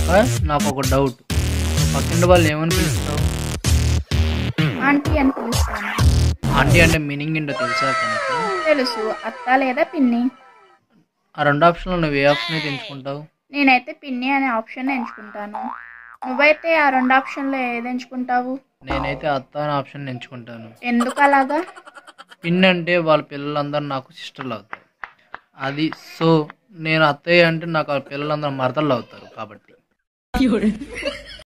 అక్క నాకు ఒక డౌట్ పక్కింటి వాళ్ళు ఏమని పిలుస్తావు ఆంటీ అని పిలుస్తాను ఆంటీ అంటే మీనింగ్ ఏంటో తెలుసా కనుక తెలుసు అత్త లేదా పిన్ని ఆ రెండు ఆప్షన్లో నువ్వు ఏ ఆప్షన్ అయితే ఎంచుకుంటావు నేనైతే పిన్ని అనే ఆప్షన్ ఎంచుకుంటాను నువ్వైతే ఆ రెండు ఆప్షన్లో ఏది ఎంచుకుంటావు నేనైతే అత్త అనే ఆప్షన్ ఎంచుకుంటాను ఎందుకు అలాగా పిన్ అంటే వాళ్ళ పిల్లలందరూ నాకు సిస్టర్లు అవుతారు అది సో నేను అత్తయ్య అంటే నాకు ఆ పిల్లలందరూ మరదళ్ళు అవుతారు కాబట్టి